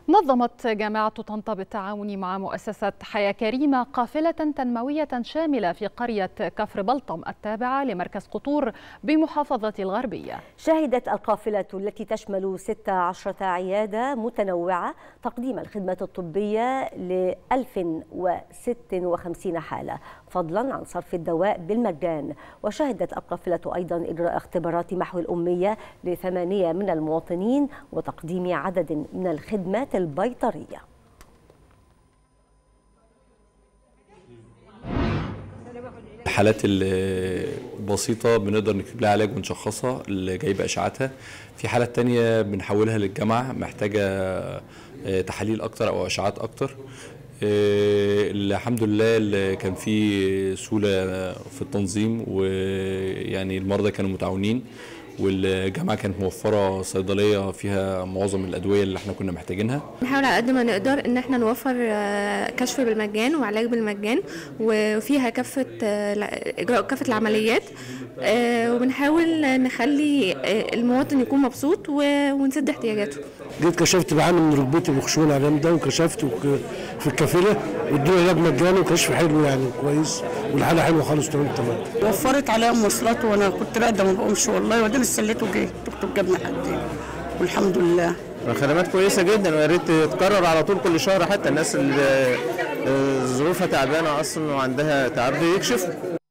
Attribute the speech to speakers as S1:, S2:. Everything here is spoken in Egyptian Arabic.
S1: نظمت جامعة طنطا بالتعاون مع مؤسسة حياة كريمة قافلة تنموية شاملة في قرية كفر بلطم التابعة لمركز قطور بمحافظة الغربية
S2: شهدت القافلة التي تشمل 16 عيادة متنوعة تقديم الخدمة الطبية ل 1056 حالة فضلا عن صرف الدواء بالمجان وشهدت القافلة أيضا إجراء اختبارات محو الأمية لثمانية من المواطنين وتقديم عدد من الخدمات البيطرية
S3: الحالات البسيطة بنقدر نكتب لها علاج ونشخصها اللي جايبة إشاعاتها في حالات تانية بنحولها للجامعة محتاجة تحاليل أكتر أو إشاعات أكتر الحمد لله اللي كان في سهولة في التنظيم ويعني المرضى كانوا متعاونين والجامعه كانت موفره صيدليه فيها معظم الادويه اللي احنا كنا محتاجينها
S4: نحاول على قد ما نقدر ان احنا نوفر كشف بالمجان وعلاج بالمجان وفيها كافه اجراء كافه العمليات وبنحاول نخلي المواطن يكون مبسوط ونسد احتياجاته
S5: جيت كشفت بعاني من ركبتي بخشونه جامده وكشفت في الكافله وادوني علاج مجاني وكشف حلو يعني كويس والحاله حلوه خالص تمام تمام
S6: وفرت عليا مواصلات وانا كنت راقده ما بقومش والله وبعدين استليت وجيت الدكتور جابني حد والحمد لله
S7: خدمات كويسه جدا ويا ريت تتكرر على طول كل شهر حتى الناس اللي ظروفها تعبانه اصلا وعندها تعب يكشفوا